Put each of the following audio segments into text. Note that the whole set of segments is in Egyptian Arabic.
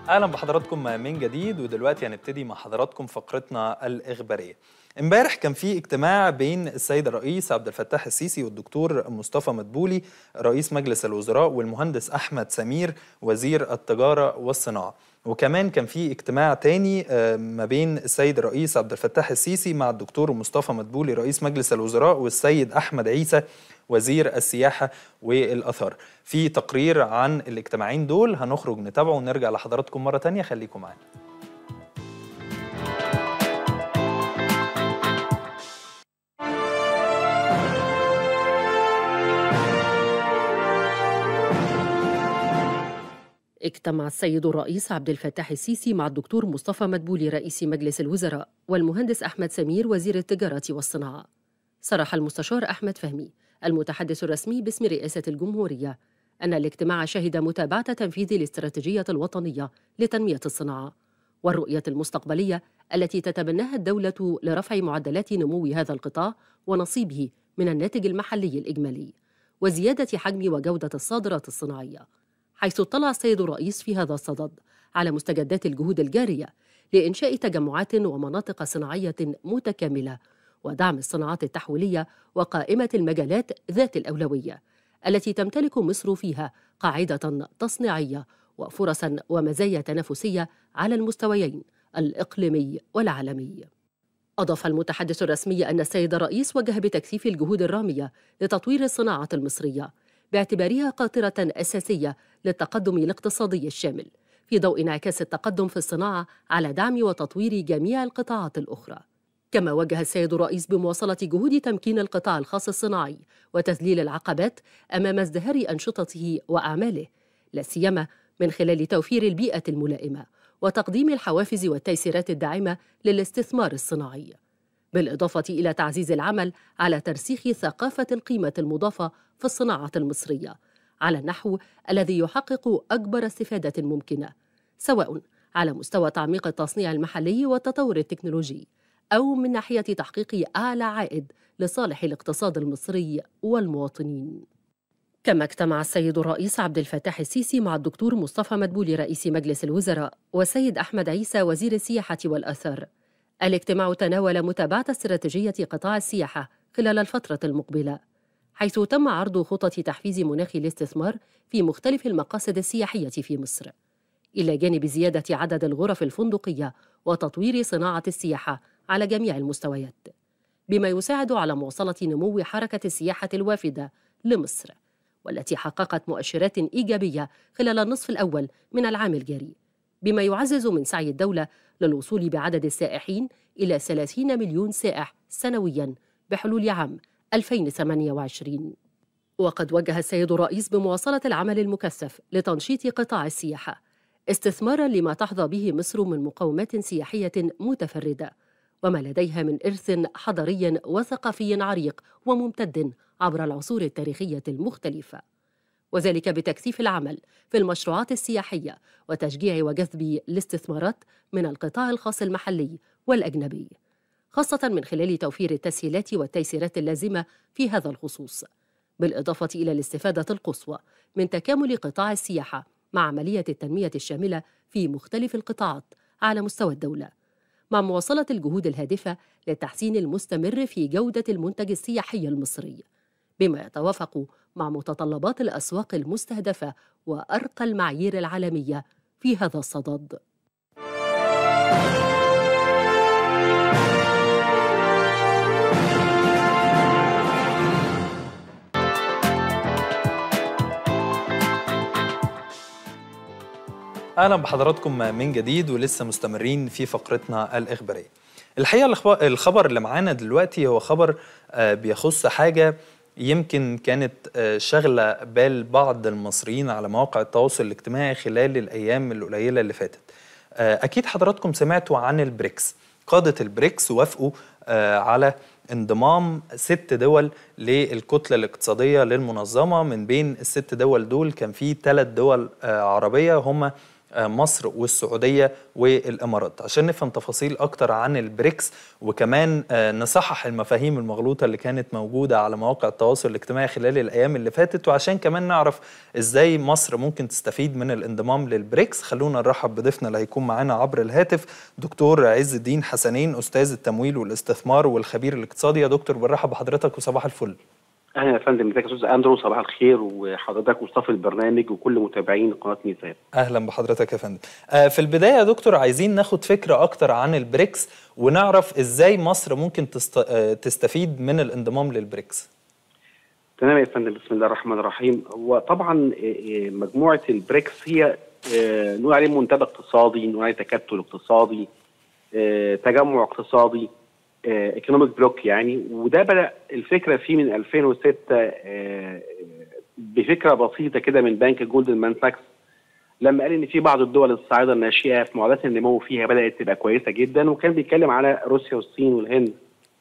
اهلا بحضراتكم من جديد ودلوقتي هنبتدي مع حضراتكم فقرتنا الاخباريه امبارح كان في اجتماع بين السيد الرئيس عبد الفتاح السيسي والدكتور مصطفى مدبولي رئيس مجلس الوزراء والمهندس احمد سمير وزير التجاره والصناعه وكمان كان في اجتماع تاني ما بين السيد الرئيس عبد الفتاح السيسي مع الدكتور مصطفى مدبولي رئيس مجلس الوزراء والسيد احمد عيسى وزير السياحه والاثار في تقرير عن الاجتماعين دول هنخرج نتابعه ونرجع لحضراتكم مره تانية خليكم معانا اجتمع السيد الرئيس عبد الفتاح السيسي مع الدكتور مصطفى مدبولي رئيس مجلس الوزراء والمهندس أحمد سمير وزير التجارة والصناعة صرح المستشار أحمد فهمي المتحدث الرسمي باسم رئاسة الجمهورية أن الاجتماع شهد متابعة تنفيذ الاستراتيجية الوطنية لتنمية الصناعة والرؤية المستقبلية التي تتبناها الدولة لرفع معدلات نمو هذا القطاع ونصيبه من الناتج المحلي الإجمالي وزيادة حجم وجودة الصادرات الصناعية حيث اطلع السيد الرئيس في هذا الصدد على مستجدات الجهود الجارية لإنشاء تجمعات ومناطق صناعية متكاملة ودعم الصناعات التحويلية وقائمة المجالات ذات الأولوية التي تمتلك مصر فيها قاعدة تصنيعية وفرصا ومزايا تنافسية على المستويين الإقليمي والعالمي. أضاف المتحدث الرسمي أن السيد الرئيس وجه بتكثيف الجهود الرامية لتطوير الصناعة المصرية باعتبارها قاطرة أساسية للتقدم الاقتصادي الشامل في ضوء انعكاس التقدم في الصناعة على دعم وتطوير جميع القطاعات الأخرى. كما وجه السيد الرئيس بمواصلة جهود تمكين القطاع الخاص الصناعي وتذليل العقبات أمام ازدهار أنشطته وأعماله، لا سيما من خلال توفير البيئة الملائمة وتقديم الحوافز والتيسيرات الداعمة للاستثمار الصناعي. بالإضافة إلى تعزيز العمل على ترسيخ ثقافة القيمة المضافة في الصناعة المصرية على النحو الذي يحقق أكبر استفادة ممكنة سواء على مستوى تعميق التصنيع المحلي والتطور التكنولوجي أو من ناحية تحقيق أعلى عائد لصالح الاقتصاد المصري والمواطنين. كما اجتمع السيد الرئيس عبد الفتاح السيسي مع الدكتور مصطفى مدبولي رئيس مجلس الوزراء والسيد أحمد عيسى وزير السياحة والآثار. الاجتماع تناول متابعة استراتيجية قطاع السياحة خلال الفترة المقبلة، حيث تم عرض خطط تحفيز مناخ الاستثمار في مختلف المقاصد السياحية في مصر. إلى جانب زيادة عدد الغرف الفندقية وتطوير صناعة السياحة على جميع المستويات بما يساعد على مواصلة نمو حركة السياحة الوافدة لمصر والتي حققت مؤشرات إيجابية خلال النصف الأول من العام الجاري بما يعزز من سعي الدولة للوصول بعدد السائحين إلى 30 مليون سائح سنوياً بحلول عام 2028 وقد وجه السيد الرئيس بمواصلة العمل المكثف لتنشيط قطاع السياحة استثمارا لما تحظى به مصر من مقومات سياحية متفردة وما لديها من إرث حضاري وثقافي عريق وممتد عبر العصور التاريخية المختلفة وذلك بتكثيف العمل في المشروعات السياحية وتشجيع وجذب الاستثمارات من القطاع الخاص المحلي والأجنبي خاصة من خلال توفير التسهيلات والتيسيرات اللازمة في هذا الخصوص بالإضافة إلى الاستفادة القصوى من تكامل قطاع السياحة مع عملية التنمية الشاملة في مختلف القطاعات على مستوى الدولة مع مواصلة الجهود الهادفة للتحسين المستمر في جودة المنتج السياحي المصري بما يتوافق مع متطلبات الأسواق المستهدفة وأرقى المعايير العالمية في هذا الصدد. اهلا بحضراتكم من جديد ولسه مستمرين في فقرتنا الاخباريه. الحقيقه الخبر اللي معانا دلوقتي هو خبر بيخص حاجه يمكن كانت شغله بال بعض المصريين على مواقع التواصل الاجتماعي خلال الايام القليله اللي فاتت. اكيد حضراتكم سمعتوا عن البريكس. قاده البريكس وافقوا على انضمام ست دول للكتلة الاقتصادية للمنظمة من بين الست دول دول كان في ثلاث دول عربية هم مصر والسعوديه والامارات عشان نفهم تفاصيل اكتر عن البريكس وكمان نصحح المفاهيم المغلوطه اللي كانت موجوده على مواقع التواصل الاجتماعي خلال الايام اللي فاتت وعشان كمان نعرف ازاي مصر ممكن تستفيد من الانضمام للبريكس خلونا نرحب بضيفنا اللي هيكون معانا عبر الهاتف دكتور عز الدين حسنين استاذ التمويل والاستثمار والخبير الاقتصادي يا دكتور برحب بحضرتك وصباح الفل اهلا يا فندم ازيك يا استاذ اندرو صباح الخير وحضرتك وصف البرنامج وكل متابعين قناه ميزان اهلا بحضرتك يا فندم آه في البدايه يا دكتور عايزين ناخد فكره اكتر عن البريكس ونعرف ازاي مصر ممكن تست... آه تستفيد من الانضمام للبريكس تمام يا فندم بسم الله الرحمن الرحيم هو طبعا مجموعه البريكس هي نقول عليه منتدى اقتصادي نقول عليه تكتل اقتصادي تجمع اقتصادي ايكونوميك بلوك يعني وده بدا الفكره فيه من 2006 بفكره بسيطه كده من بنك جولدن مان ساكس لما قال ان في بعض الدول الصاعده الناشئه في معدلات النمو فيها بدات تبقى كويسه جدا وكان بيتكلم على روسيا والصين والهند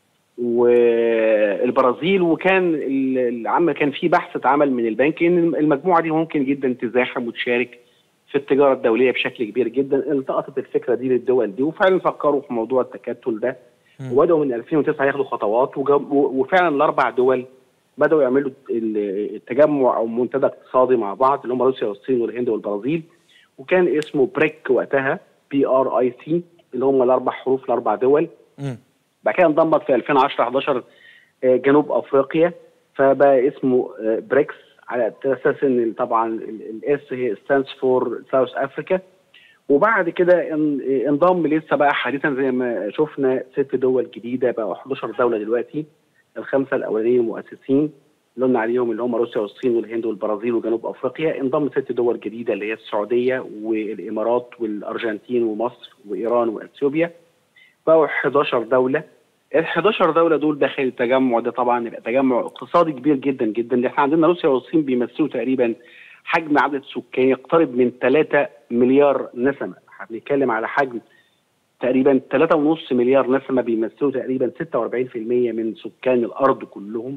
والبرازيل وكان العام كان في بحث اتعمل من البنك ان المجموعه دي ممكن جدا تزاحم وتشارك في التجاره الدوليه بشكل كبير جدا التقطت الفكره دي للدول دي وفعلا فكروا في موضوع التكتل ده وبداوا من 2009 ياخدوا خطوات وفعلا الاربع دول بداوا يعملوا التجمع او منتدى اقتصادي مع بعض اللي هم روسيا والصين والهند والبرازيل وكان اسمه بريك وقتها بي ار اي سي اللي هم الاربع حروف الاربع دول بعد كده انضمت في 2010 11 جنوب افريقيا فبقى اسمه بريكس على اساس ان طبعا الاس هي ستاندز فور ساوث افريكا وبعد كده انضم لسه بقى حديثا زي ما شفنا ست دول جديده بقى 11 دوله دلوقتي الخمسه الاولانيين المؤسسين اللي قلنا عليهم اللي هم روسيا والصين والهند والبرازيل وجنوب افريقيا انضم ست دول جديده اللي هي السعوديه والامارات والارجنتين ومصر وايران واثيوبيا بقوا 11 دوله ال 11 دوله دول داخل التجمع ده طبعا يبقى تجمع اقتصادي كبير جدا جدا احنا عندنا روسيا والصين بيمثلوا تقريبا حجم عدد سكان يقترب من 3 مليار نسمه احنا بنتكلم على حجم تقريبا 3.5 مليار نسمه بيمثلوا تقريبا 46% من سكان الارض كلهم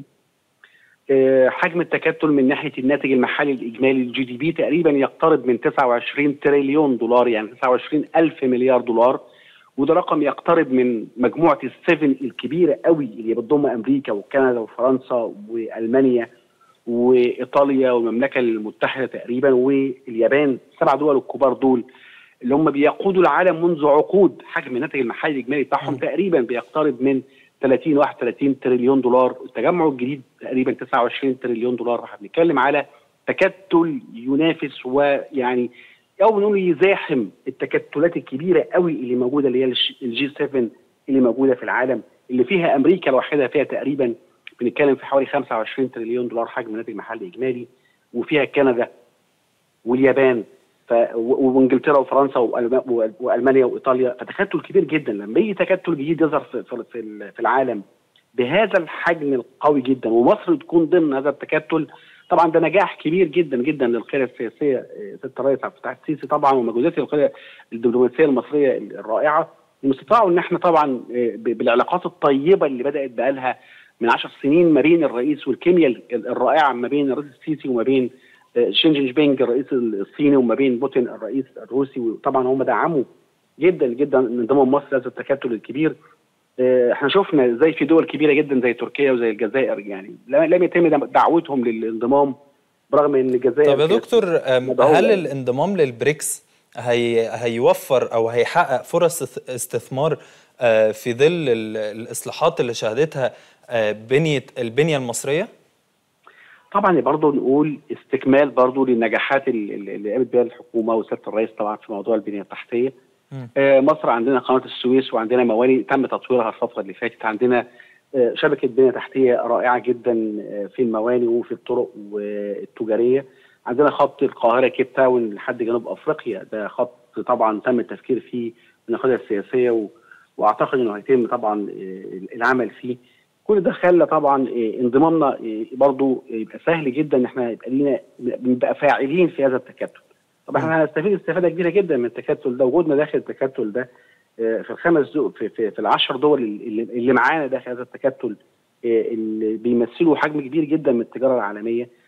حجم التكتل من ناحيه الناتج المحلي الاجمالي الجي دي بي تقريبا يقترب من 29 تريليون دولار يعني 29 الف مليار دولار وده رقم يقترب من مجموعه السفن الكبيره قوي اللي بتضم امريكا وكندا وفرنسا والمانيا وايطاليا والمملكه المتحده تقريبا واليابان السبع دول الكبار دول اللي هم بيقودوا العالم منذ عقود حجم الناتج المحلي الاجمالي بتاعهم تقريبا بيقترب من 30 31 تريليون دولار التجمع الجديد تقريبا 29 تريليون دولار احنا بنتكلم على تكتل ينافس ويعني او نقول يزاحم التكتلات الكبيره قوي اللي موجوده اللي هي الجي 7 اللي موجوده في العالم اللي فيها امريكا لوحدها فيها تقريبا بنتكلم في حوالي 25 تريليون دولار حجم الناتج المحلي الاجمالي وفيها كندا واليابان ف... وانجلترا وفرنسا والمانيا وايطاليا فتكتل كبير جدا لما يجي تكتل جديد يظهر في, في, في العالم بهذا الحجم القوي جدا ومصر تكون ضمن هذا التكتل طبعا ده نجاح كبير جدا جدا للقياده السياسيه سياده الرئيس عبد الفتاح السيسي طبعا ومجهودات القياده الدبلوماسيه المصريه الرائعه استطاعوا ان احنا طبعا بالعلاقات الطيبه اللي بدات بقالها من 10 سنين ما بين الرئيس والكيمياء الرائعه ما بين الرئيس السيسي وما بين شين جين بينج الرئيس الصيني وما بين بوتين الرئيس الروسي وطبعا هم دعموا جدا جدا انضمام مصر هذا التكتل الكبير احنا شفنا ازاي في دول كبيره جدا زي تركيا وزي الجزائر يعني لم يتم دعوتهم للانضمام برغم ان الجزائر طب يا دكتور هل الانضمام للبريكس هي هيوفر او هيحقق فرص استثمار في ظل الاصلاحات اللي شهدتها بنيه البنيه المصريه؟ طبعا برضه نقول استكمال برضه للنجاحات اللي قامت بها الحكومه وسياده الرئيس طبعا في موضوع البنيه التحتيه. آه مصر عندنا قناه السويس وعندنا موانئ تم تطويرها الفتره اللي فاتت عندنا آه شبكه بنيه تحتيه رائعه جدا في الموانئ وفي الطرق التجاريه عندنا خط القاهره كيب تاون لحد جنوب افريقيا ده خط طبعا تم التفكير فيه من القياده السياسيه و... واعتقد انه هيتم طبعا العمل فيه كل ده خلى طبعا انضمامنا برضو يبقى سهل جدا ان احنا يبقى لينا نبقى فاعلين في هذا التكتل. طب احنا هنستفيد استفاده كبيره جدا من التكتل ده وجودنا داخل التكتل ده في الخمس دول في, في, في العشر دول اللي, اللي معانا داخل هذا التكتل اللي بيمثلوا حجم كبير جدا من التجاره العالميه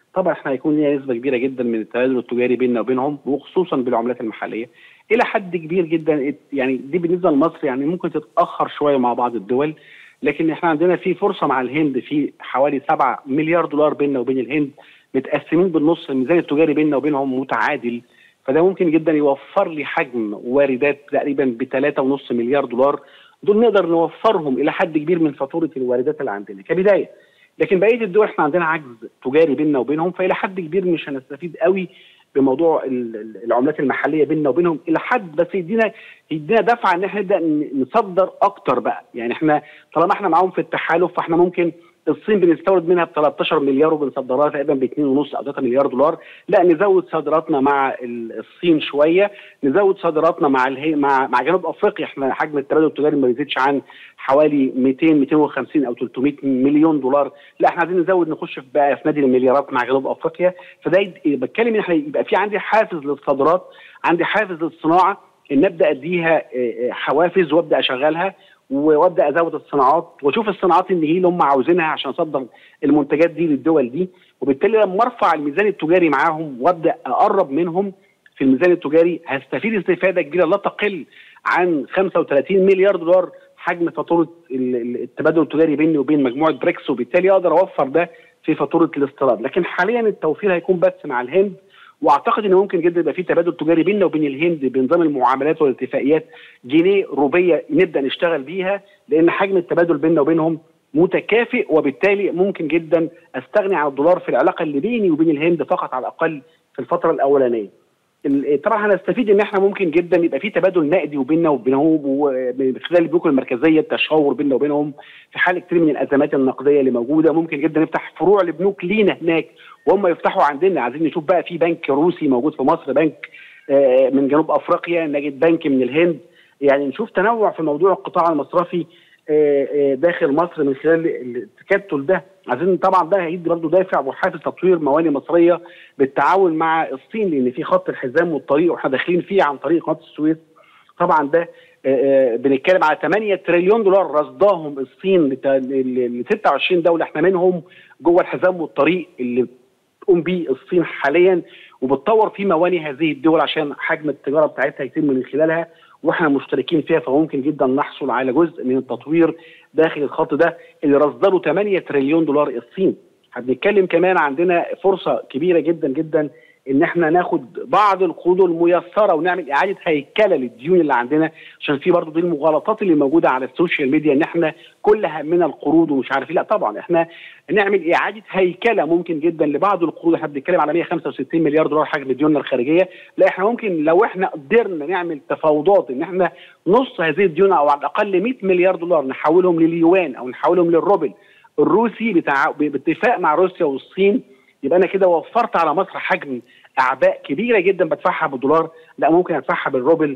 طبعا احنا هيكون لنا نسبه كبيره جدا من التبادل التجاري بيننا وبينهم وخصوصا بالعملات المحليه الى حد كبير جدا يعني دي بالنسبه لمصر يعني ممكن تتاخر شويه مع بعض الدول لكن احنا عندنا في فرصه مع الهند في حوالي 7 مليار دولار بيننا وبين الهند متقسمين بالنص الميزان التجاري بيننا وبينهم متعادل فده ممكن جدا يوفر لي حجم واردات تقريبا ب 3.5 مليار دولار دول نقدر نوفرهم الى حد كبير من فاتوره الواردات اللي عندنا كبدايه لكن بقيه الدول احنا عندنا عجز تجاري بيننا وبينهم فالى حد كبير مش هنستفيد قوي بموضوع العملات المحليه بيننا وبينهم الى حد بس يدينا يدينا دفعه ان احنا نبدا نصدر اكتر بقى يعني احنا طالما احنا معاهم في التحالف فاحنا ممكن الصين بنستورد منها ب 13 مليار وبنصدرها تقريبا ب 2.5 او 3 مليار دولار لا نزود صادراتنا مع الصين شويه نزود صادراتنا مع الهي مع مع جنوب افريقيا احنا حجم التبادل التجاري ما بيزيدش عن حوالي 200 250 او 300 مليون دولار لا احنا عايزين نزود نخش في بقى في نادي المليارات مع جنوب افريقيا فده بتكلم ان احنا يبقى في عندي حافز للصادرات عندي حافز للصناعه ان ابدا اديها حوافز وابدا اشغلها وابدا ازود الصناعات واشوف الصناعات اللي هي اللي هم عاوزينها عشان اصدر المنتجات دي للدول دي وبالتالي لما ارفع الميزان التجاري معاهم وابدا اقرب منهم في الميزان التجاري هستفيد استفاده كبيره لا تقل عن 35 مليار دولار حجم فاتوره التبادل التجاري بيني وبين مجموعه بريكس وبالتالي اقدر اوفر ده في فاتوره الاستيراد لكن حاليا التوفير هيكون بس مع الهند واعتقد ان ممكن جدا يبقى في تبادل تجاري بيننا وبين الهند بنظام المعاملات والاتفاقيات جنيه روبيه نبدا نشتغل بيها لان حجم التبادل بيننا وبينهم متكافئ وبالتالي ممكن جدا استغني عن الدولار في العلاقه اللي بيني وبين الهند فقط على الاقل في الفتره الاولانيه. طبعا هنستفيد ان احنا ممكن جدا يبقى في تبادل نقدي وبيننا وبينهم من خلال البنوك المركزيه التشاور بيننا وبينهم في حال كتير من الازمات النقديه اللي موجوده ممكن جدا نفتح فروع لبنوك لينا هناك وهم يفتحوا عندنا عايزين نشوف بقى في بنك روسي موجود في مصر بنك من جنوب افريقيا نجد بنك من الهند يعني نشوف تنوع في موضوع القطاع المصرفي داخل مصر من خلال التكتل ده عايزين طبعا ده هيدي برضه دافع وحافز تطوير موانئ مصريه بالتعاون مع الصين لان في خط الحزام والطريق واحنا داخلين فيه عن طريق قناه السويس طبعا ده بنتكلم على 8 تريليون دولار رصداهم الصين ل 26 دوله احنا منهم جوه الحزام والطريق اللي بتقوم بيه الصين حاليا وبتطور في موانئ هذه الدول عشان حجم التجاره بتاعتها يتم من خلالها واحنا مشتركين فيها فممكن جدا نحصل على جزء من التطوير داخل الخط ده اللي رصده 8 تريليون دولار الصين. هنتكلم كمان عندنا فرصه كبيره جدا جدا ان احنا ناخد بعض القروض الميسره ونعمل اعاده هيكله للديون اللي عندنا عشان في برضه دي المغالطات اللي موجوده على السوشيال ميديا ان احنا كل همنا القروض ومش عارف لا طبعا احنا نعمل اعاده هيكله ممكن جدا لبعض القروض احنا بنتكلم على 165 مليار دولار حجم ديوننا الخارجيه لا احنا ممكن لو احنا قدرنا نعمل تفاوضات ان احنا نص هذه الديون او على الاقل 100 مليار دولار نحولهم لليوان او نحولهم للروبل الروسي بتاع باتفاق مع روسيا والصين يبقى انا كده وفرت على مصر حجم اعباء كبيره جدا بدفعها بالدولار لا ممكن ادفعها بالروبل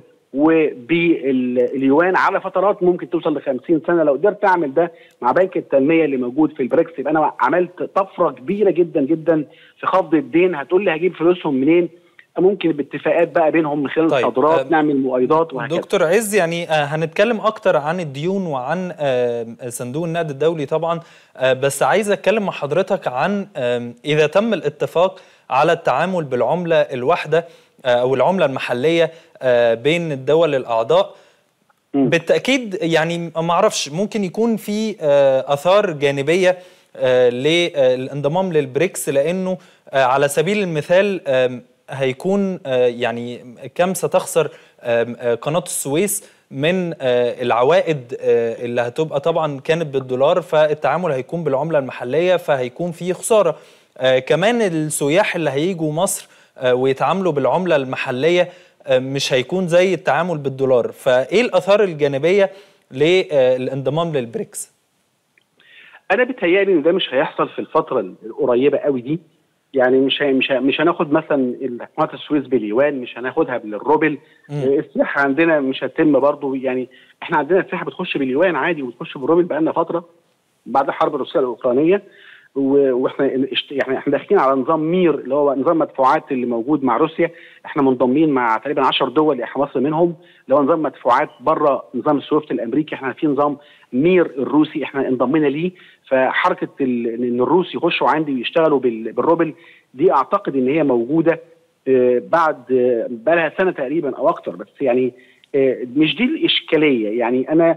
وباليوان على فترات ممكن توصل ل 50 سنه لو قدرت اعمل ده مع بنك التنميه اللي موجود في البريكس يبقى انا عملت طفره كبيره جدا جدا في خفض الدين هتقول لي هجيب فلوسهم منين؟ ممكن باتفاقات بقى بينهم من خلال طيب. الصادرات نعمل مؤيدات وهكذا دكتور عز يعني هنتكلم اكتر عن الديون وعن صندوق النقد الدولي طبعا بس عايز اتكلم مع حضرتك عن اذا تم الاتفاق على التعامل بالعمله الواحده او العمله المحليه بين الدول الاعضاء بالتاكيد يعني ما اعرفش ممكن يكون في اثار جانبيه للانضمام للبريكس لانه على سبيل المثال هيكون يعني كم ستخسر قناه السويس من العوائد اللي هتبقى طبعا كانت بالدولار فالتعامل هيكون بالعمله المحليه فهيكون في خساره كمان السياح اللي هيجوا مصر ويتعاملوا بالعمله المحليه مش هيكون زي التعامل بالدولار فايه الاثار الجانبيه للانضمام للبريكس انا بتهيألي ان ده مش هيحصل في الفتره القريبه قوي دي يعني مش مش مش هناخد مثلا قناه السويس باليوان مش هناخدها بالروبل السياحه عندنا مش هتتم برضه يعني احنا عندنا السياحه بتخش باليوان عادي وبتخش بالروبل بقالنا فتره بعد الحرب الروسيه الاوكرانيه واحنا يعني احنا داخلين على نظام مير اللي هو نظام مدفوعات اللي موجود مع روسيا احنا منضمين مع تقريبا 10 دول احنا مصر منهم اللي هو نظام مدفوعات بره نظام السويفت الامريكي احنا في نظام مير الروسي احنا انضمينا ليه فحركه ان الروس يخشوا عندي ويشتغلوا بالروبل دي اعتقد ان هي موجوده بعد بقى لها سنه تقريبا او اكتر بس يعني مش دي الاشكاليه يعني انا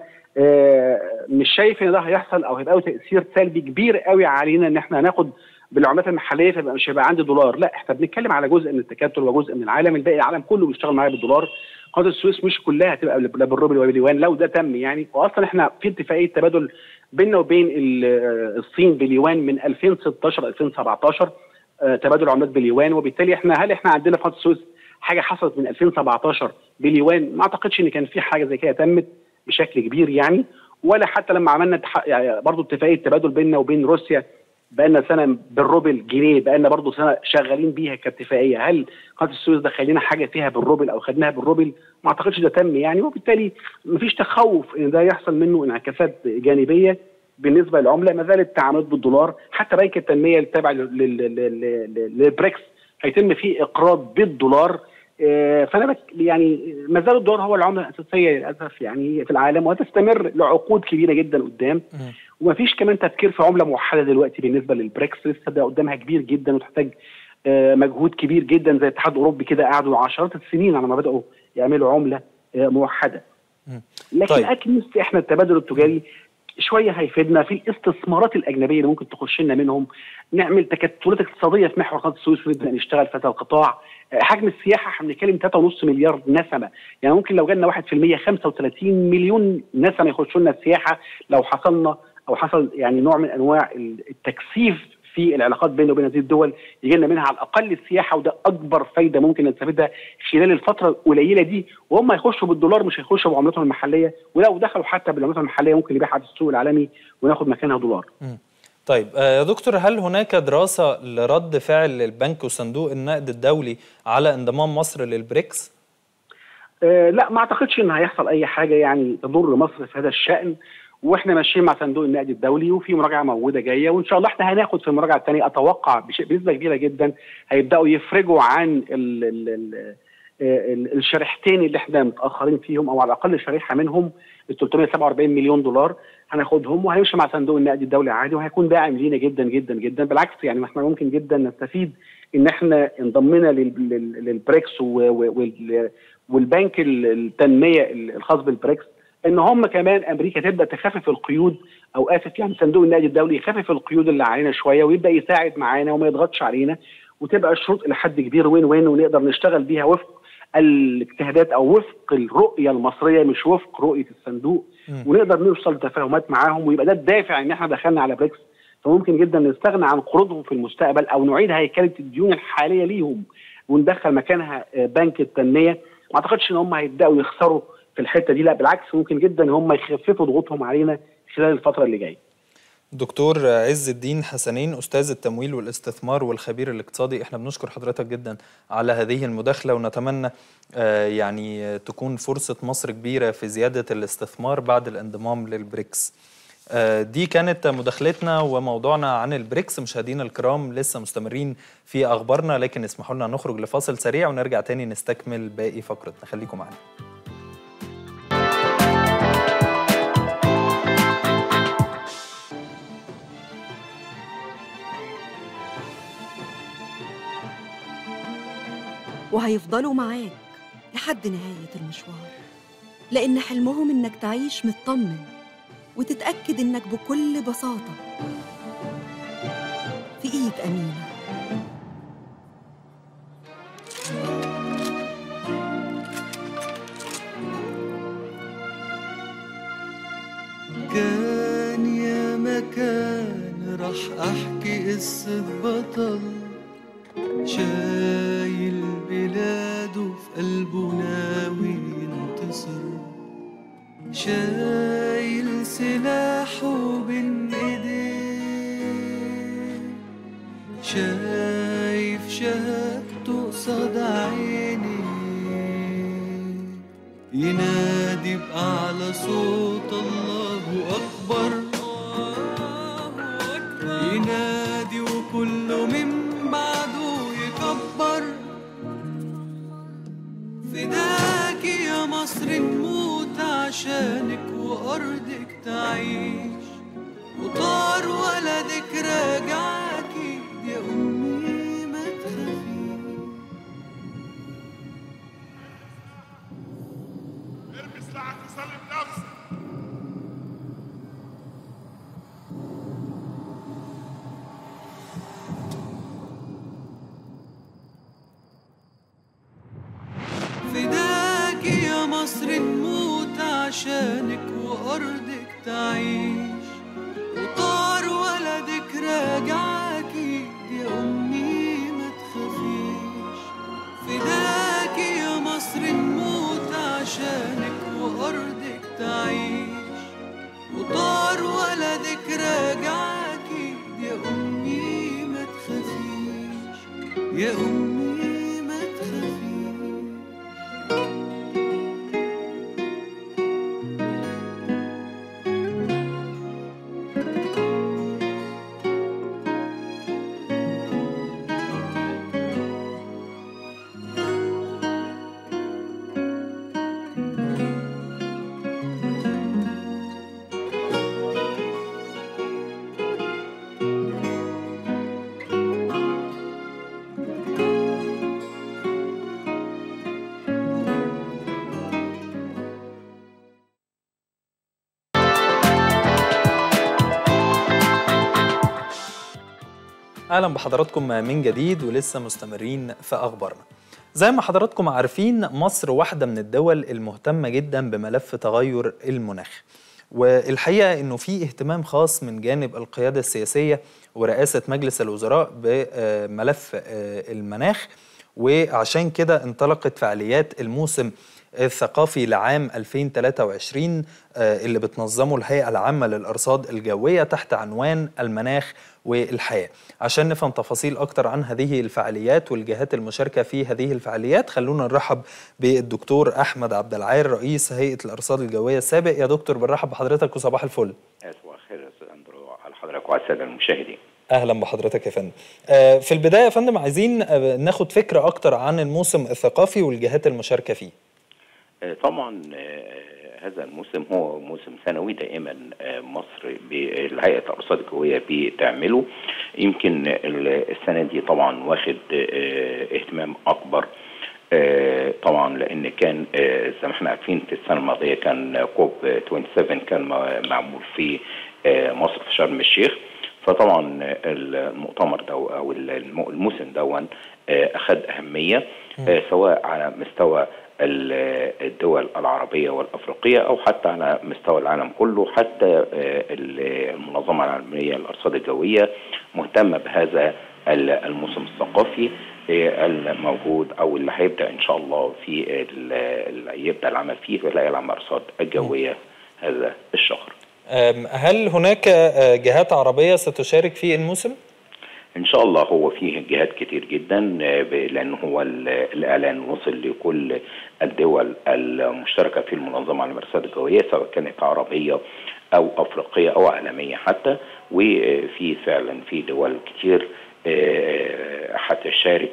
مش شايف ان ده هيحصل او هيبقى له تاثير سلبي كبير قوي علينا ان احنا هناخد بالعملات المحليه فيبقى مش هيبقى عندي دولار لا احنا بنتكلم على جزء من التكتل وجزء من العالم الباقي العالم كله بيشتغل معايا بالدولار قناه السويس مش كلها هتبقى لا بالروبل ولا باليوان لو ده تم يعني واصلا احنا في اتفاقيه تبادل بيننا وبين الصين باليوان من 2016 2017 تبادل عملات باليوان وبالتالي احنا هل احنا عندنا في قناه السويس حاجه حصلت من 2017 باليوان ما اعتقدش ان كان في حاجه زي كده تمت بشكل كبير يعني ولا حتى لما عملنا يعني برضه اتفاقيه تبادل بيننا وبين روسيا بقالنا سنه بالروبل جنيه بقالنا برضه سنه شغالين بيها كاتفاقيه هل قناه السويس دخلنا حاجه فيها بالروبل او خدناها بالروبل ما اعتقدش ده تم يعني وبالتالي مفيش تخوف ان ده يحصل منه انعكاسات جانبيه بالنسبه للعمله ما زالت التعاملات بالدولار حتى بنك التنميه التابع للبريكس هيتم فيه اقراض بالدولار فانا بك يعني ما زال الدولار هو العمله الاساسيه للاسف يعني في العالم وهتستمر لعقود كبيره جدا قدام ومفيش كمان تفكير في عمله موحده دلوقتي بالنسبه للبريكس لسه ده قدامها كبير جدا وتحتاج مجهود كبير جدا زي الاتحاد الاوروبي كده قعدوا عشرات السنين على ما بداوا يعملوا عمله موحده لكن طيب. اكيد احنا التبادل التجاري شويه هيفيدنا في الاستثمارات الاجنبيه اللي ممكن تخش لنا منهم نعمل تكتلات اقتصاديه في محور قناه السويس ونبدا نشتغل في هذا القطاع حجم السياحه احنا بنتكلم 3.5 مليار نسمه يعني ممكن لو جالنا 1% 35 مليون نسمه يخشوا لنا السياحه لو حصلنا او حصل يعني نوع من انواع التكثيف في العلاقات بيننا وبين هذه الدول يجي لنا منها على الاقل السياحه وده اكبر فايده ممكن نستفيدها خلال الفتره القليله دي وهم هيخشوا بالدولار مش هيخشوا بعملتهم المحليه ولو دخلوا حتى بالعملات المحليه ممكن يبيعها في السوق العالمي وناخد مكانها دولار. م. طيب يا دكتور هل هناك دراسه لرد فعل البنك وصندوق النقد الدولي على انضمام مصر للبريكس؟ أه لا ما اعتقدش ان هيحصل اي حاجه يعني تضر مصر في هذا الشان واحنا ماشيين مع صندوق النقد الدولي وفي مراجعه موجوده جايه وان شاء الله احنا هناخد في المراجعه الثانيه اتوقع بنسبه كبيره جدا هيبداوا يفرجوا عن ال ال ال الشريحتين اللي احنا متاخرين فيهم او على الاقل شريحه منهم ال 347 مليون دولار هناخدهم وهيمشي مع صندوق النقد الدولي عادي وهيكون داعم لينا جدا جدا جدا بالعكس يعني احنا ممكن جدا نستفيد ان احنا انضمينا للبريكس والبنك التنميه الخاص بالبريكس ان هم كمان امريكا تبدا تخفف القيود او اسف يعني صندوق النقد الدولي يخفف القيود اللي علينا شويه ويبدا يساعد معانا وما يضغطش علينا وتبقى الشروط الى حد كبير وين وين ونقدر نشتغل بيها وفق الاجتهادات او وفق الرؤيه المصريه مش وفق رؤيه الصندوق م. ونقدر نوصل لتفاهمات معاهم ويبقى ده الدافع ان احنا دخلنا على بريكس فممكن جدا نستغنى عن قروضهم في المستقبل او نعيد هيكله الديون الحاليه ليهم وندخل مكانها بنك التنميه ما اعتقدش ان هم هيبداوا يخسروا في الحته دي لا بالعكس ممكن جدا هم يخففوا ضغوطهم علينا خلال الفتره اللي جايه. دكتور عز الدين حسنين استاذ التمويل والاستثمار والخبير الاقتصادي احنا بنشكر حضرتك جدا على هذه المداخله ونتمنى يعني تكون فرصه مصر كبيره في زياده الاستثمار بعد الانضمام للبريكس. دي كانت مداخلتنا وموضوعنا عن البريكس مشاهدينا الكرام لسه مستمرين في اخبارنا لكن اسمحوا لنا نخرج لفاصل سريع ونرجع تاني نستكمل باقي فقرتنا خليكم معنا. وهيفضلوا معاك لحد نهاية المشوار لأن حلمهم إنك تعيش مطمن وتتأكد إنك بكل بساطة في إيد أمينة كان يا مكان راح أحكي قصة بطل شايل بلاده في قلبه ناوي ينتصر شايل سلاحه بين ايديه شايف شهادته قصاد عيني ينادي بأعلى صوت الله أكبر ينادي وكله من بعده يكبر فداك يا مصر نموت عشانك وأرضك تعيش وطار ولدك راجعكي يا أمي ما عشانك وأرضك تعيش وطار ولدك راجع أكيد يا أمي ما تخافيش فداكي يا مصر نموت عشانك وأرضك تعيش وطار ولدك راجع أكيد يا أمي ما تخافيش يا أمي ما تخافيش اهلا بحضراتكم من جديد ولسه مستمرين في اخبارنا زي ما حضراتكم عارفين مصر واحده من الدول المهتمه جدا بملف تغير المناخ والحقيقه انه في اهتمام خاص من جانب القياده السياسيه ورئاسه مجلس الوزراء بملف المناخ وعشان كده انطلقت فعاليات الموسم الثقافي لعام 2023 اللي بتنظمه الهيئة العامة للأرصاد الجوية تحت عنوان المناخ والحياة عشان نفهم تفاصيل أكتر عن هذه الفعاليات والجهات المشاركة في هذه الفعاليات خلونا نرحب بالدكتور أحمد عبد العال رئيس هيئة الأرصاد الجوية السابق يا دكتور بنرحب بحضرتك وصباح الفل صباح الخير يا استاذ اندرو على حضرتك وعلى الساده المشاهدين اهلا بحضرتك يا فندم في البدايه يا فندم عايزين ناخد فكره اكتر عن الموسم الثقافي والجهات المشاركه فيه طبعا هذا الموسم هو موسم سنوي دائما مصر بالهيئه الارصاد الجويه بتعمله يمكن السنه دي طبعا واخد اهتمام اكبر طبعا لان كان زي ما احنا عارفين في السنه الماضيه كان كوب 27 كان معمول في مصر في شرم الشيخ فطبعا المؤتمر ده او الموسم دون اخذ اهميه سواء على مستوى الدول العربية والأفريقية أو حتى على مستوى العالم كله حتى المنظمة العالمية للأرصاد الجوية مهتمة بهذا الموسم الثقافي الموجود أو اللي هيبدأ إن شاء الله في يبدأ العمل فيه في الهيئة العامة للأرصاد الجوية هذا الشهر. هل هناك جهات عربية ستشارك في الموسم؟ ان شاء الله هو فيه جهات كتير جدا لان هو الاعلان وصل لكل الدول المشتركه في المنظمه على الارصاد الجويه سواء كانت عربيه او افريقيه او عالميه حتى وفي فعلا في دول كتير هتشارك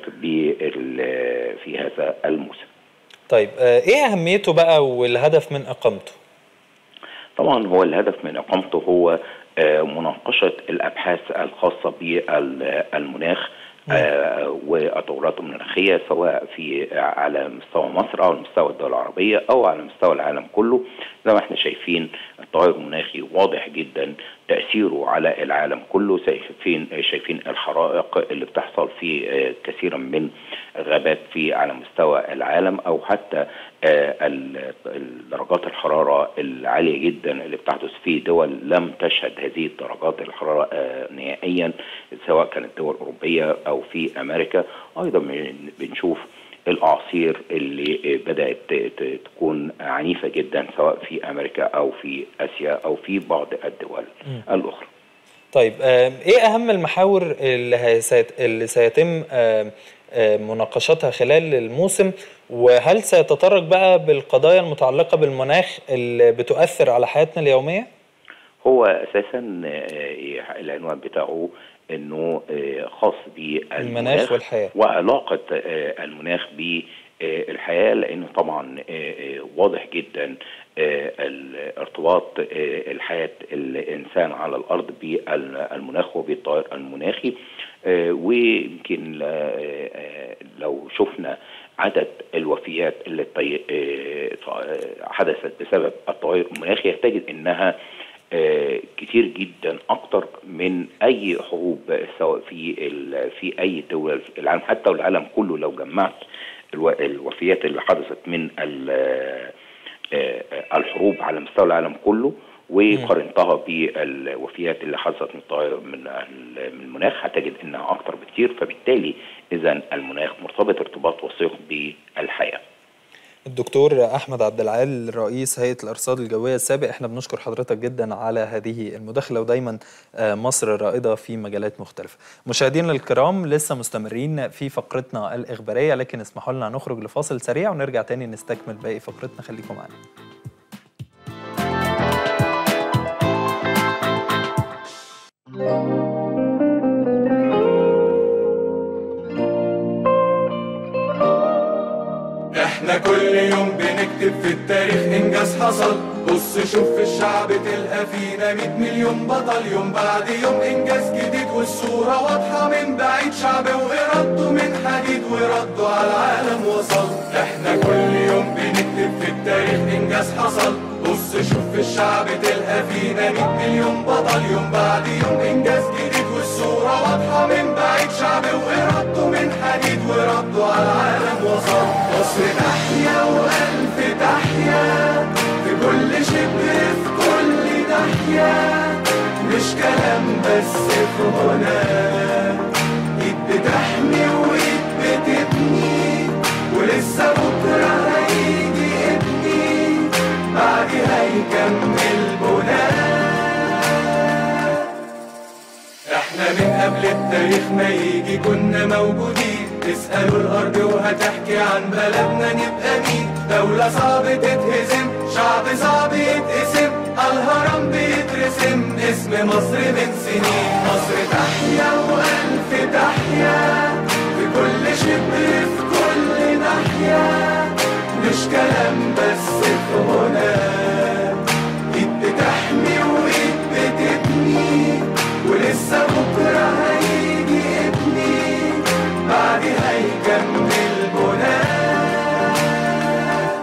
في هذا الموسم. طيب ايه اهميته بقى والهدف من اقامته؟ طبعا هو الهدف من اقامته هو مناقشة الأبحاث الخاصة بالمناخ آه والتغيرات المناخية سواء في على مستوى مصر أو على مستوى الدول العربية أو على مستوى العالم كله زي ما احنا شايفين التغير المناخي واضح جدا تأثيره على العالم كله شايفين شايفين الحرائق اللي بتحصل في آه كثيرا من غابات في على مستوى العالم أو حتى آه درجات الحرارة العالية جدا اللي بتحدث في دول لم تشهد هذه درجات الحرارة نهائيا سواء كانت دول أوروبية أو في أمريكا أيضا بنشوف الأعاصير اللي بدأت تكون عنيفة جدا سواء في أمريكا أو في آسيا أو في بعض الدول م. الأخرى طيب إيه أهم المحاور اللي, اللي سيتم مناقشتها خلال الموسم وهل سيتطرق بقى بالقضايا المتعلقة بالمناخ اللي بتؤثر على حياتنا اليومية؟ هو أساسا العنوان بتاعه انه خاص بالمناخ والحياه وعلاقه المناخ بالحياه لانه طبعا واضح جدا ارتباط الحياه الانسان على الارض بالمناخ وبالتغير المناخي ويمكن لو شفنا عدد الوفيات اللي حدثت بسبب التغير المناخي تجد انها كتير جدا اكتر من اي حروب سواء في في اي دول في العالم حتى العالم كله لو جمعت الوفيات اللي حدثت من آه، آه، الحروب على مستوى العالم كله وقارنتها بالوفيات اللي حصلت من الطائر- من ال- من المناخ هتجد انها اكتر بكتير فبالتالي اذا المناخ مرتبط ارتباط وثيق بالحياه. الدكتور احمد عبد العال رئيس هيئه الارصاد الجويه السابق احنا بنشكر حضرتك جدا على هذه المداخله ودايما آه، مصر رائده في مجالات مختلفه مشاهدينا الكرام لسه مستمرين في فقرتنا الاخباريه لكن اسمحوا لنا نخرج لفاصل سريع ونرجع تاني نستكمل باقي فقرتنا خليكم معانا احنا كل يوم بنكتب في التاريخ انجاز حصل بص شوف في الشعب تلقى فينا 100 مليون بطل يوم بعد يوم انجاز جديد والصورة واضحة من بعيد شعب وإرادته من حديد وردوا على العالم وصل احنا كل يوم بنكتب في التاريخ انجاز حصل بص شوف في الشعب تلقى فينا 100 مليون بطل يوم بعد يوم انجاز جديد والصورة واضحة من بعيد شعب وإرادته من حديد وردوا على العالم وصل مصر تحيا وألف تحيا في كل شبر في كل ناحية مش كلام بس في غنى ايد بتحمي وايد بتبني ولسه بكرة هيجي ابني بعد هيكمل بناء احنا من قبل التاريخ ما يجي كنا موجودين تسألوا الأرض وهتحكي عن بلدنا نبقى مين دولة صعب تتهزم شعب صعب يتقسم الهرم بيترسم اسم مصر من سنين مصر تحيا وألف تحيا في كل شبر في كل ناحية مش كلام بس في غنى ايد بتحمي وايد بتبني ولسه بكره هيجي ابني بعد هيكمل بناء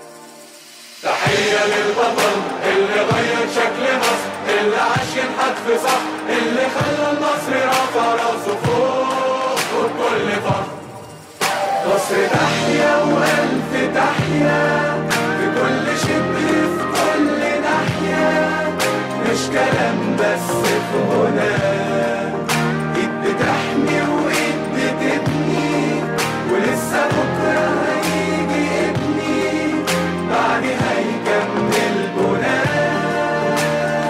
تحية للبطل اللي غير شكل مصر اللي عاش ينحت في صح اللي خلى المصري رافع راسه فوق فوق كل فخر مصر تحيا وألف تحيا في كل شبر في كل ناحية مش كلام بس في غنى ايد بتحمي وايد بتبني ولسه بكرة هيجي ابني بعد هيكمل بناء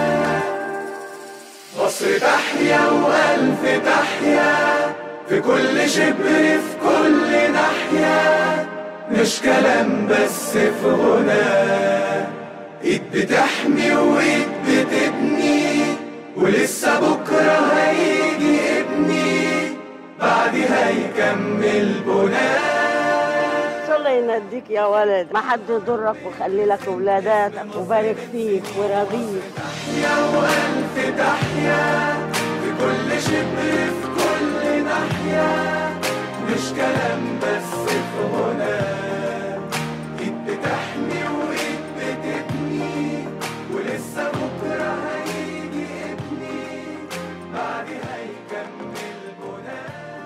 مصر تحيا وألف تحيا في كل شبر في كل ناحية مش كلام بس في غنى ايد بتحمي وايد بتبني ولسه بكرة هيجي ابني بعد هيكمل بناء الله ينديك يا ولد ما حد يضرك وخلي لك ولاداتك وبارك فيك ورضيك تحيا وألف تحيا في كل شبر في كل ناحية مش كلام بس في غنى ايد بتحمي وايد بتبني ولسه بكرة هيجي ابني بعد هيكمل بناء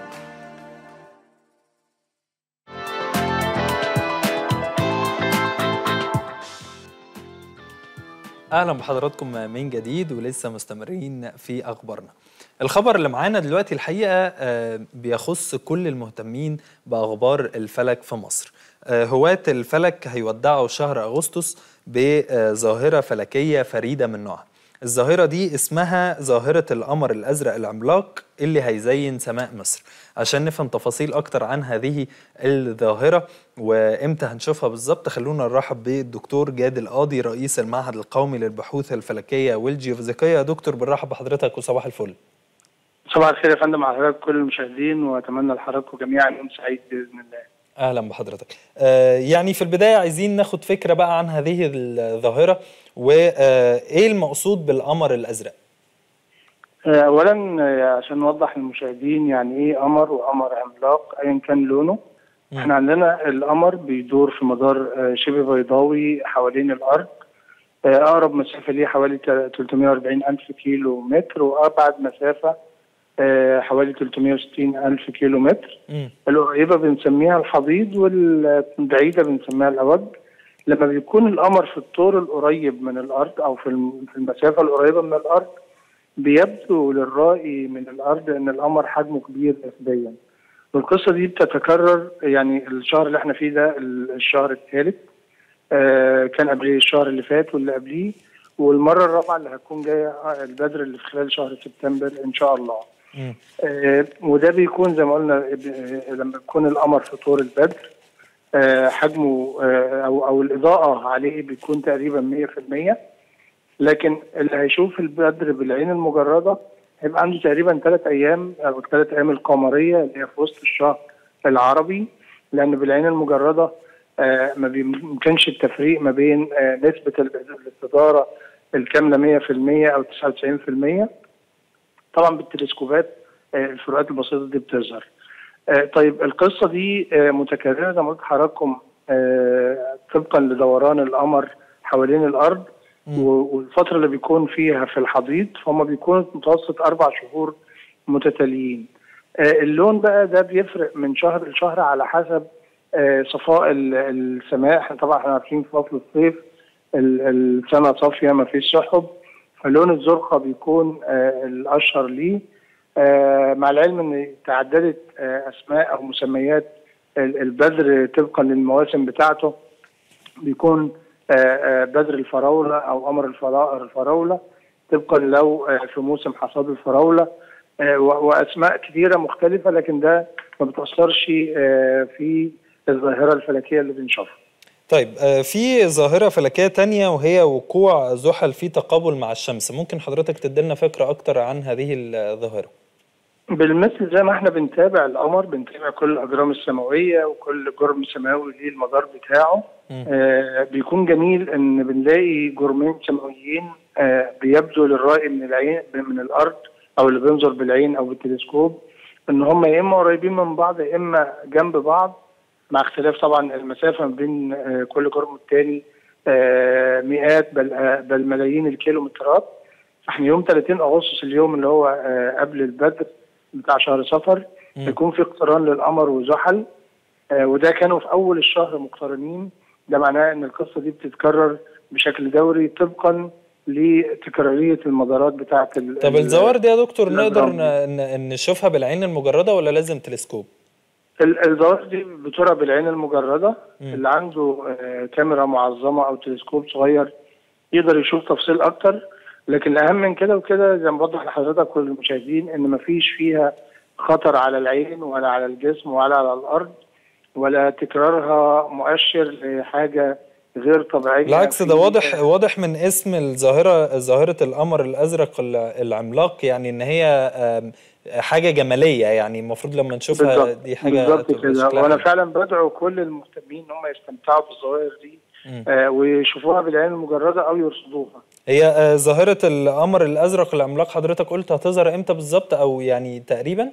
اهلا بحضراتكم من جديد ولسه مستمرين في اخبارنا الخبر اللي معانا دلوقتي الحقيقه آه، بيخص كل المهتمين باخبار الفلك في مصر آه، هواة الفلك هيودعوا شهر اغسطس بظاهره فلكيه فريده من نوعها الظاهره دي اسمها ظاهره القمر الازرق العملاق اللي هيزين سماء مصر عشان نفهم تفاصيل اكتر عن هذه الظاهره وامتى هنشوفها بالظبط خلونا نرحب بالدكتور جاد القاضي رئيس المعهد القومي للبحوث الفلكيه والجيوفيزيقيه يا دكتور بنرحب بحضرتك وصباح الفل صباح الخير يا فندم على حضرتك كل المشاهدين واتمنى لحضراتكم جميعا يوم سعيد باذن الله. اهلا بحضرتك آه يعني في البدايه عايزين ناخد فكره بقى عن هذه الظاهره وايه المقصود بالقمر الازرق آه، اولا آه، عشان نوضح للمشاهدين يعني ايه قمر وقمر عملاق ايا كان لونه مم. احنا عندنا القمر بيدور في مدار آه، شبه بيضاوي حوالين الارض آه، اقرب مسافه ليه حوالي 340 الف كيلو متر وابعد مسافه آه، حوالي 360 الف كيلو متر مم. القريبه بنسميها الحضيض والبعيده بنسميها الأوج لما بيكون القمر في الطور القريب من الارض او في الم- في المسافه القريبه من الارض بيبدو للرائي من الارض ان القمر حجمه كبير نسبيا والقصه دي بتتكرر يعني الشهر اللي احنا فيه ده ال- الشهر الثالث آه كان قبل الشهر اللي فات واللي قبليه والمره الرابعه اللي هتكون جايه آه، البدر اللي في خلال شهر سبتمبر ان شاء الله مم. آه، وده بيكون زي ما قلنا آه، لما يكون القمر في طور البدر آه، حجمه آه، او او الاضاءه عليه بيكون تقريبا 100% لكن اللي هيشوف البدر بالعين المجرده هيبقى عنده تقريبا ثلاث ايام او الثلاث ايام القمريه اللي هي في وسط الشهر العربي لان بالعين المجرده آه، ما بيمكنش التفريق ما بين آه، نسبه ال- الاستداره الكامله 100% او 99% طبعا بالتلسكوبات آه، الفروقات البسيطه دي بتظهر. آه، طيب القصه دي آه، متكرره زي ما قلت لحضراتكم آه، طبقا لدوران القمر حوالين الارض و- والفتره اللي بيكون فيها في الحضيض فهم بيكونوا متوسط اربع شهور متتاليين. آه، اللون بقى ده بيفرق من شهر لشهر على حسب آه، صفاء ال- السماء احنا طبعا احنا عارفين في فصل الصيف ال- السماء صافيه ما فيش سحب فلون الزرقاء بيكون آه، الاشهر ليه آه، مع العلم ان تعددت آه، اسماء او مسميات ال- البدر طبقا للمواسم بتاعته بيكون آه، آه، بدر الفراوله او قمر الفرا- الفراوله طبقا لو آه، في موسم حصاد الفراوله آه، و- واسماء كثيره مختلفه لكن ده ما بتاثرش آه، في الظاهره الفلكيه اللي بنشوفها طيب آه، في ظاهرة فلكية تانية وهي وقوع زحل في تقابل مع الشمس ممكن حضرتك تديلنا فكرة أكتر عن هذه الظاهرة بالمثل زي ما احنا بنتابع القمر بنتابع كل الاجرام السماويه وكل جرم سماوي ليه المدار بتاعه مم. آه بيكون جميل ان بنلاقي جرمين سماويين آه بيبدو للرائي من العين من الارض او اللي بينظر بالعين او بالتلسكوب ان هم يا اما قريبين من بعض يا اما جنب بعض مع اختلاف طبعا المسافه ما بين آه كل جرم والتاني آه مئات بل آه بل ملايين الكيلومترات احنا يوم 30 اغسطس اليوم اللي هو آه قبل البدر بتاع شهر صفر مم. يكون في اقتران للقمر وزحل آه وده كانوا في اول الشهر مقترنين ده معناه ان القصه دي بتتكرر بشكل دوري طبقا لتكراريه المدارات بتاعه ال- طب ال- الظواهر دي يا دكتور نقدر الأجرام دي. ن- ن- نشوفها بالعين المجردة ولا لازم تلسكوب؟ ال- الظواهر دي بترى بالعين المجرده مم. اللي عنده آه، كاميرا معظمه او تلسكوب صغير يقدر يشوف تفصيل اكتر لكن الاهم من كده وكده زي ما بوضح لحضرتك كل المشاهدين ان مفيش فيها خطر على العين ولا على الجسم ولا على الارض ولا تكرارها مؤشر لحاجه غير طبيعيه بالعكس ده في- واضح واضح من اسم الظاهرة ظاهرة القمر الأزرق ال- العملاق يعني إن هي آم، حاجة جمالية يعني المفروض لما نشوفها بالظبط دي حاجة بالظبط تبقى كده شكلها وانا حلو. فعلا بدعو كل المهتمين ان هم يستمتعوا بالظواهر دي مم. آه ويشوفوها بالعين المجرده او يرصدوها هي آه، ظاهرة القمر الأزرق العملاق حضرتك قلت هتظهر إمتى بالظبط أو يعني تقريبا؟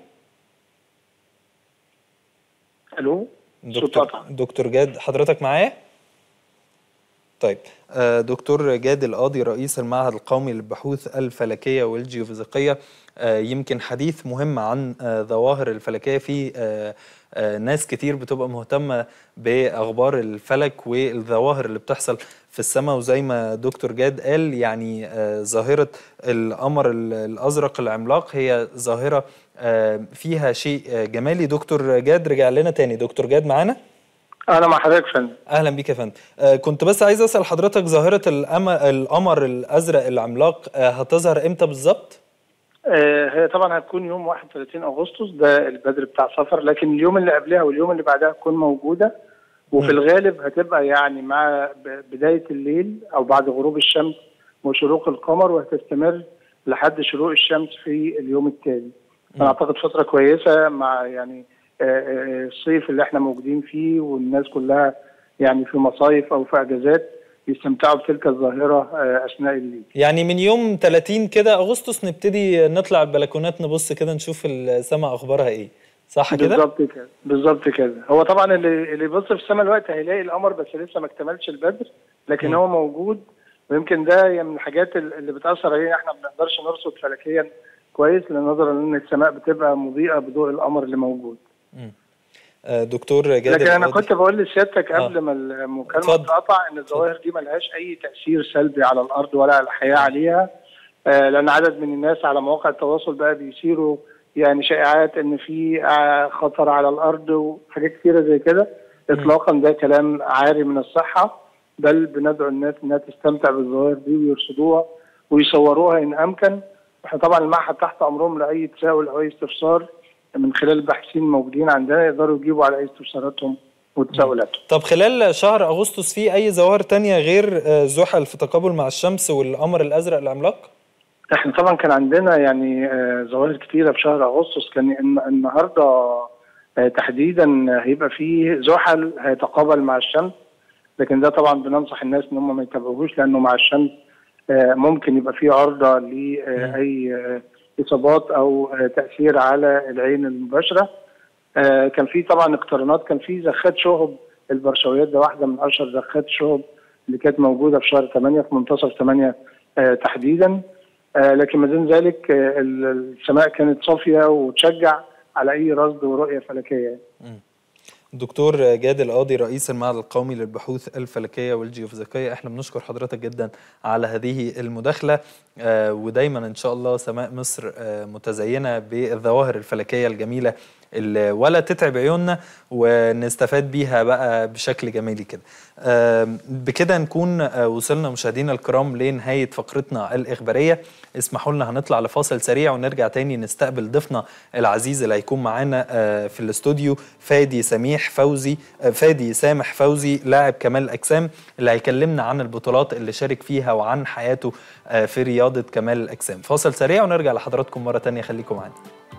الو صوت دكتور قطع. دكتور جاد حضرتك معايا؟ طيب آه، دكتور جاد القاضي رئيس المعهد القومي للبحوث الفلكية والجيوفيزيقية آه، يمكن حديث مهم عن آه، ظواهر الفلكية في آه، آه، ناس كتير بتبقى مهتمة بأخبار الفلك والظواهر اللي بتحصل في السماء وزي ما دكتور جاد قال يعني آه، ظاهرة القمر ال- الأزرق العملاق هي ظاهرة آه، فيها شيء آه، جمالي دكتور جاد رجع لنا تاني دكتور جاد معانا؟ انا مع حضرتك يا فندم اهلا بيك يا فندم آه كنت بس عايز اسال حضرتك ظاهره الأم... القمر الازرق العملاق آه هتظهر امتى بالظبط آه، هي طبعا هتكون يوم 31 اغسطس ده البدر بتاع سفر لكن اليوم اللي قبلها واليوم اللي بعدها هتكون موجوده وفي مم. الغالب هتبقى يعني مع ب- بدايه الليل او بعد غروب الشمس وشروق القمر وهتستمر لحد شروق الشمس في اليوم التالي. انا اعتقد فتره كويسه مع يعني آه، آه، الصيف اللي احنا موجودين فيه والناس كلها يعني في مصايف او في اجازات يستمتعوا بتلك الظاهره آه، اثناء الليل. يعني من يوم 30 كده اغسطس نبتدي نطلع البلكونات نبص كده نشوف السماء اخبارها ايه صح كده بالظبط كده بالظبط كده هو طبعا اللي اللي يبص في السماء الوقت هيلاقي القمر بس لسه ما اكتملش البدر لكن مم. هو موجود ويمكن ده هي من الحاجات ال- اللي بتاثر علينا احنا ما بنقدرش نرصد فلكيا كويس لان نظرا ان السماء بتبقى مضيئه بضوء القمر اللي موجود آه، دكتور جاد لكن انا القاضي. كنت بقول لسيادتك آه. قبل ما المكالمه اتفضل. تتقطع ان الظواهر دي ملهاش اي تاثير سلبي على الارض ولا على الحياه عليها آه، لان عدد من الناس على مواقع التواصل بقى بيثيروا يعني شائعات ان في آه، خطر على الارض وحاجات كتيره زي كده اطلاقا ده كلام عاري من الصحه بل بندعو الناس انها تستمتع بالظواهر دي ويرصدوها ويصوروها ان امكن احنا طبعا المعهد تحت امرهم لاي تساؤل او اي استفسار من خلال الباحثين الموجودين عندنا يقدروا يجيبوا على اي استفساراتهم وتساؤلاتهم طب خلال شهر اغسطس في اي ظواهر تانية غير آه، زحل في تقابل مع الشمس والقمر الازرق العملاق؟ احنا طبعا كان عندنا يعني آه، ظواهر كتيره في شهر اغسطس كان الن- النهارده آه، تحديدا هيبقى فيه زحل هيتقابل مع الشمس لكن ده طبعا بننصح الناس ان هم ما يتابعوهوش لانه مع الشمس آه، ممكن يبقى فيه عرضه لاي آه، اصابات او آه، تاثير على العين المباشره آه، كان في طبعا اقترانات كان في زخات شهب البرشويات ده واحده من اشهر زخات الشهب اللي كانت موجوده في شهر 8 في منتصف 8 آه، تحديدا آه، لكن ما دون ذلك آه، ال- السماء كانت صافيه وتشجع على اي رصد ورؤيه فلكيه دكتور جاد القاضي رئيس المعهد القومي للبحوث الفلكيه والجيوفيزيقيه احنا بنشكر حضرتك جدا على هذه المداخله آه، ودايما ان شاء الله سماء مصر آه، متزينه بالظواهر الفلكيه الجميله اللي ولا تتعب عيوننا ونستفاد بيها بقى بشكل جميل كده آم، بكده نكون آه، وصلنا مشاهدينا الكرام لنهايه فقرتنا الاخباريه اسمحوا لنا هنطلع لفاصل سريع ونرجع تاني نستقبل ضيفنا العزيز اللي هيكون معانا آه، في الاستوديو فادي سميح فوزي آه، فادي سامح فوزي لاعب كمال الاجسام اللي هيكلمنا عن البطولات اللي شارك فيها وعن حياته آه، في رياضه كمال الاجسام فاصل سريع ونرجع لحضراتكم مره تانية خليكم معانا